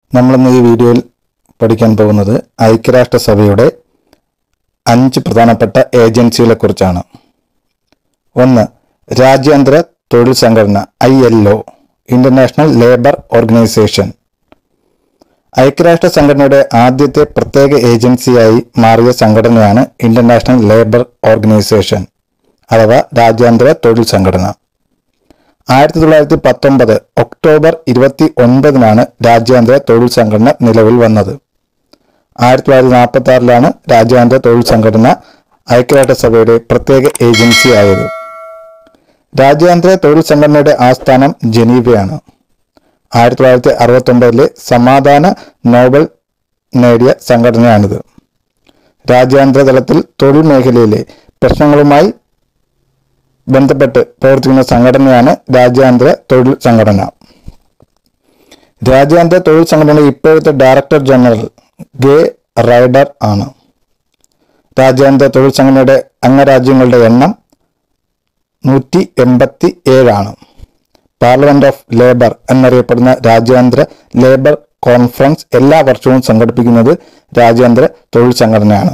നമ്മളിന്ന് ഈ വീഡിയോയിൽ പഠിക്കാൻ പോകുന്നത് ഐക്യരാഷ്ട്രസഭയുടെ അഞ്ച് പ്രധാനപ്പെട്ട ഏജൻസികളെ കുറിച്ചാണ് ഒന്ന് രാജ്യാന്തര തൊഴിൽ സംഘടന I L O international labour organisation ഐക്യരാഷ്ട്ര സംഘടനയുടെ ആദ്യത്തെ പ്രത്യേക ഏജൻസിയായി മാറിയ സംഘടനയാണ് ഇന്റർനാഷണൽ ലേബർ ഓർഗനൈസേഷൻ അഥവാ രാജ്യാന്തര തൊഴിൽ സംഘടന ആയിരത്തി തൊള്ളായിരത്തി പത്തൊമ്പത് ഒക്ടോബർ ഇരുപത്തി ഒൻപതിനാണ് രാജ്യാന്തര തൊഴിൽ സംഘടന നിലവിൽ വന്നത് ആയിരത്തി തൊള്ളായിരത്തി നാൽപ്പത്തി ആറിലാണ് രാജ്യാന്തര തൊഴിൽ സംഘടന ഐക്യരാഷ്ട്രസഭയുടെ പ്രത്യേക ഏജൻസി ആയത് രാജ്യാന്തര തൊഴിൽ സംഘടനയുടെ ആസ്ഥാനം ജനീവയാണ് ആയിരത്തി തൊള്ളായിരത്തി അറുപത്തി ഒമ്പതിലെ സമാധാന നോബൽ നേടിയ സംഘടനയാണിത് രാജ്യാന്തര തലത്തിൽ തൊഴിൽ മേഖലയിലെ പ്രശ്നങ്ങളുമായി ബന്ധപ്പെട്ട് പ്രവർത്തിക്കുന്ന സംഘടനയാണ് രാജ്യാന്തര തൊഴിൽ സംഘടന രാജ്യാന്തര തൊഴിൽ സംഘടനയുടെ ഇപ്പോഴത്തെ ഡയറക്ടർ ജനറൽ ഗെ റൈഡർ ആണ് രാജ്യാന്തര തൊഴിൽ സംഘടനയുടെ അംഗരാജ്യങ്ങളുടെ എണ്ണം നൂറ്റി എൺപത്തി ഏഴാണ് പാർലമെന്റ് ഓഫ് ലേബർ എന്നറിയപ്പെടുന്ന രാജ്യാന്തര ലേബർ കോൺഫറൻസ് എല്ലാ വർഷവും സംഘടിപ്പിക്കുന്നത് രാജ്യാന്തര തൊഴിൽ സംഘടനയാണ്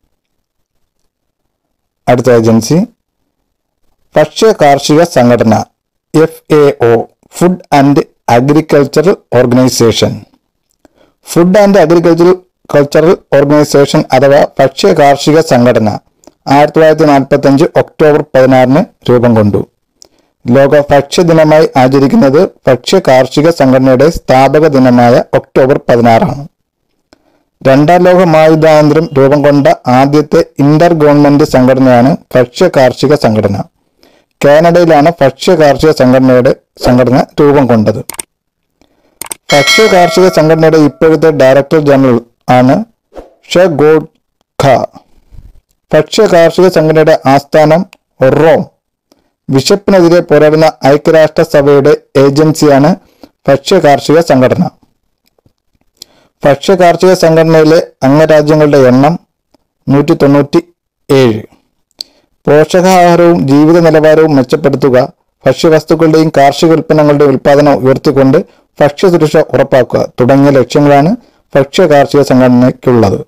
അടുത്ത ഏജൻസി ഭക്ഷ്യ കാർഷിക സംഘടന F A O food and agricultural organisation food and agricultural cultural organisation അഥവാ ഭക്ഷ്യ കാർഷിക സംഘടന ആയിരത്തി തൊള്ളായിരത്തി നാൽപ്പത്തി അഞ്ച് ഒക്ടോബർ പതിനാറിന് രൂപം കൊണ്ടു ലോക ഭക്ഷ്യ ദിനമായി ആചരിക്കുന്നത് ഭക്ഷ്യ കാർഷിക സംഘടനയുടെ സ്ഥാപക ദിനമായ ഒക്ടോബർ പതിനാറാണ് രണ്ടാം ലോക മഹായുദ്ധാനന്തരം രൂപം കൊണ്ട ആദ്യത്തെ ഇന്റർ ഗവൺമെന്റ് സംഘടനയാണ് ഭക്ഷ്യ കാർഷിക സംഘടന കാനഡയിലാണ് ഭക്ഷ്യ കാർഷിക സംഘടനയുടെ സംഘടന രൂപം കൊണ്ടത് ഭക്ഷ്യ കാർഷിക സംഘടനയുടെ ഇപ്പോഴത്തെ ഡയറക്ടർ ജനറൽ ആണ് ഷെഗോഡ് ഖ ഭക്ഷ്യ കാർഷിക സംഘടനയുടെ ആസ്ഥാനം റോം വിശപ്പിനെതിരെ പോരാടുന്ന ഐക്യരാഷ്ട്ര സഭയുടെ ഏജൻസിയാണ് ഭക്ഷ്യ കാർഷിക സംഘടന ഭക്ഷ്യ കാർഷിക സംഘടനയിലെ അംഗരാജ്യങ്ങളുടെ എണ്ണം നൂറ്റി തൊണ്ണൂറ്റി ഏഴ് പോഷകാഹാരവും ജീവിത നിലവാരവും മെച്ചപ്പെടുത്തുക ഭക്ഷ്യവസ്തുക്കളുടെയും കാർഷിക ഉൽപ്പന്നങ്ങളുടെയും ഉൽപ്പാദനം ഉയർത്തിക്കൊണ്ട് ഭക്ഷ്യസുരക്ഷ ഉറപ്പാക്കുക തുടങ്ങിയ ലക്ഷ്യങ്ങളാണ് ഭക്ഷ്യ കാർഷിക സംഘടനയ്ക്കുള്ളത്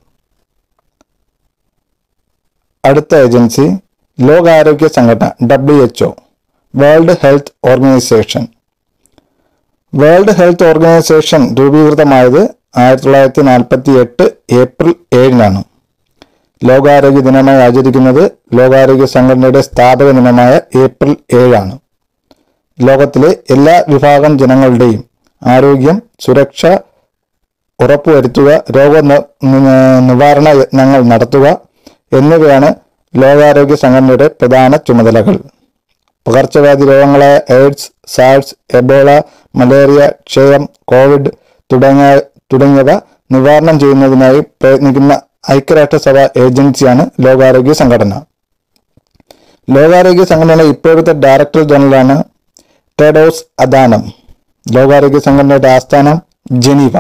അടുത്ത ഏജൻസി ലോകാരോഗ്യ സംഘടന W H O world health organisation world health organisation രൂപീകൃതമായത് ആയിരത്തി തൊള്ളായിരത്തി നാൽപ്പത്തി എട്ട് ഏപ്രിൽ ഏഴിനാണ് ലോകാരോഗ്യ ദിനമായി ആചരിക്കുന്നത് ലോകാരോഗ്യ സംഘടനയുടെ സ്ഥാപക ദിനമായ ഏപ്രിൽ ഏഴാണ് ലോകത്തിലെ എല്ലാ വിഭാഗം ജനങ്ങളുടെയും ആരോഗ്യം സുരക്ഷ ഉറപ്പുവരുത്തുക രോഗ ന- നി- നിവാരണ യത്നങ്ങൾ നടത്തുക എന്നിവയാണ് ലോകാരോഗ്യ സംഘടനയുടെ പ്രധാന ചുമതലകൾ പകർച്ചവ്യാധി രോഗങ്ങളായ എയ്ഡ്സ് സാഴ്സ് എബോള മലേറിയ ക്ഷയം കോവിഡ് തുടങ്ങിയ തുടങ്ങിയവ നിവാരണം ചെയ്യുന്നതിനായി പ്രയത്നിക്കുന്ന ഐക്യരാഷ്ട്രസഭ ഏജൻസിയാണ് ലോകാരോഗ്യ സംഘടന ലോകാരോഗ്യ സംഘടനയുടെ ഇപ്പോഴത്തെ ഡയറക്ടർ ജനറലാണ് ടെഡോസ് അദാനം ലോകാരോഗ്യ സംഘടനയുടെ ആസ്ഥാനം ജനീവ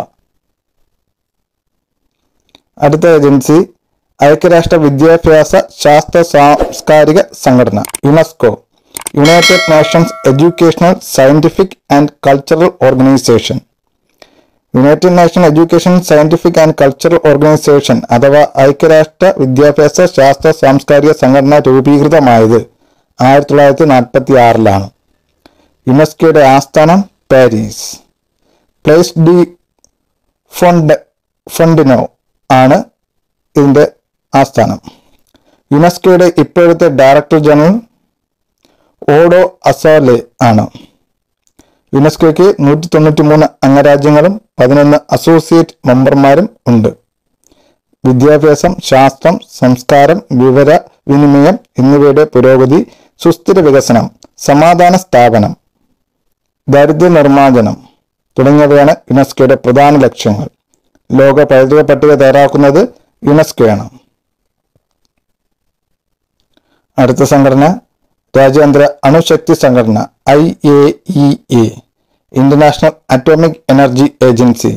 അടുത്ത ഏജൻസി ഐക്യരാഷ്ട്ര വിദ്യാഭ്യാസ ശാസ്ത്ര സാംസ്കാരിക സംഘടന UNESCO United Nations educational scientific and cultural organisation United Nation education scientific and cultural organisation അഥവാ ഐക്യരാഷ്ട്ര വിദ്യാഭ്യാസ ശാസ്ത്ര സാംസ്കാരിക സംഘടന രൂപീകൃതമായത് ആയിരത്തി തൊള്ളായിരത്തി നാൽപ്പത്തി ആറിലാണ് യുനെസ്കോയുടെ ആസ്ഥാനം പാരീസ് പ്ലേസ് ഡി ഫൊണ്ട് ഫൊണ്ടിനോ ആണ് ഇതിന്റെ ആസ്ഥാനം യുനെസ്കോയുടെ ഇപ്പോഴത്തെ ഡയറക്ടർ ജനറൽ ഓഡോ അസോലെ ആണ് യുനെസ്കോയ്ക്ക് നൂറ്റി തൊണ്ണൂറ്റി മൂന്ന് അംഗരാജ്യങ്ങളും പതിനൊന്ന് അസോസിയേറ്റ് മെമ്പർമാരും ഉണ്ട് വിദ്യാഭ്യാസം ശാസ്ത്രം സംസ്കാരം വിവര വിനിമയം എന്നിവയുടെ പുരോഗതി സുസ്ഥിര വികസനം സമാധാന സ്ഥാപനം ദാരിദ്ര്യ നിർമ്മാർജ്ജനം തുടങ്ങിയവയാണ് യുനെസ്കോയുടെ പ്രധാന ലക്ഷ്യങ്ങൾ ലോക പൈതൃക പട്ടിക തയ്യാറാക്കുന്നത് യുനെസ്കോയാണ് അടുത്ത സംഘടന രാജ്യാന്തര അണുശക്തി സംഘടന I A E A International Atomic Energy Agency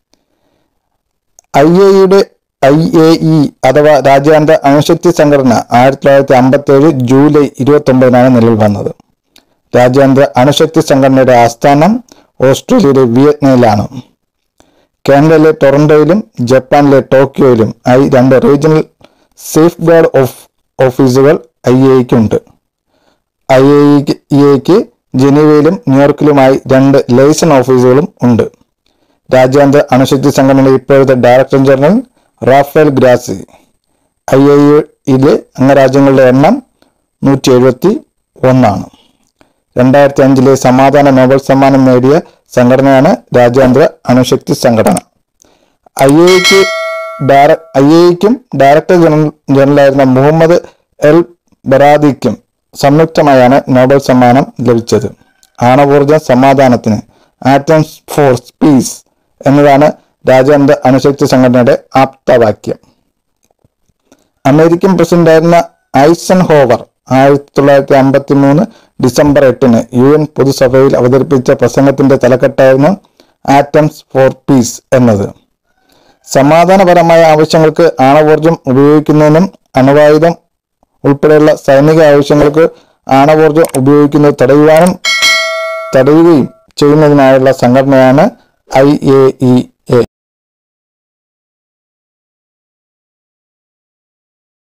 I എയുടെ ഐ എ ഇ അഥവാ രാജ്യാന്തര അണുശക്തി സംഘടന ആയിരത്തി തൊള്ളായിരത്തി അമ്പത്തി ഏഴ് ജൂലൈ ഇരുപത്തി ഒമ്പതിനാണ് നിലവിൽ വന്നത് രാജ്യാന്തര അണുശക്തി സംഘടനയുടെ ആസ്ഥാനം ഓസ്ട്രേലിയയുടെ വിയറ്റ്നയിലാണ് കാനഡയിലെ ടൊറന്റോയിലും ജപ്പാനിലെ ടോക്കിയോയിലും ആയി രണ്ട് റീജിയണൽ സേഫ് ഗാർഡ് ഓഫ് ഓഫീസുകൾ ഐ എക്ക് ഐ എക്ക് ജനീവയിലും ന്യൂയോർക്കിലുമായി രണ്ട് ലൈസൺ ഓഫീസുകളും ഉണ്ട് രാജ്യാന്തര അണുശക്തി സംഘടനയുടെ ഇപ്പോഴത്തെ director general Rafael Grossi I എയിലെ അംഗരാജ്യങ്ങളുടെ എണ്ണം നൂറ്റി എഴുപത്തി ഒന്നാണ് രണ്ടായിരത്തി അഞ്ചിലെ സമാധാന നോബൽ സമ്മാനം നേടിയ സംഘടനയാണ് രാജ്യാന്തര അണുശക്തി സംഘടന ഐ എക്ക് ഐ എക്കും ഡയറക്ടർ ജനറൽ ജനറലായിരുന്ന മുഹമ്മദ് എൽ ബറാദിക്കും സംയുക്തമായാണ് നോബൽ സമ്മാനം ലഭിച്ചത് ആണവോർജ സമാധാനത്തിന് ആറ്റംസ് ഫോർ പീസ് എന്നതാണ് രാജ്യാന്തര അണുശക്തി സംഘടനയുടെ ആപ്തവാക്യം അമേരിക്കൻ പ്രസിഡന്റായിരുന്ന ഐസൺ ഹോവർ ആയിരത്തി തൊള്ളായിരത്തി അമ്പത്തി മൂന്ന് ഡിസംബർ എട്ടിന് യു എൻ പൊതുസഭയിൽ അവതരിപ്പിച്ച പ്രസംഗത്തിന്റെ തലക്കെട്ടായിരുന്നു ആറ്റംസ് ഫോർ പീസ് എന്നത് സമാധാനപരമായ ആവശ്യങ്ങൾക്ക് ആണവോർജം ഉപയോഗിക്കുന്നതിനും അണുവായുധം ഉൾപ്പെടെയുള്ള സൈനിക ആവശ്യങ്ങൾക്ക് ആണവോർജം ഉപയോഗിക്കുന്നത് തടയുവാനും തടയുകയും ചെയ്യുന്നതിനായുള്ള സംഘടനയാണ് ഐ എ ഇ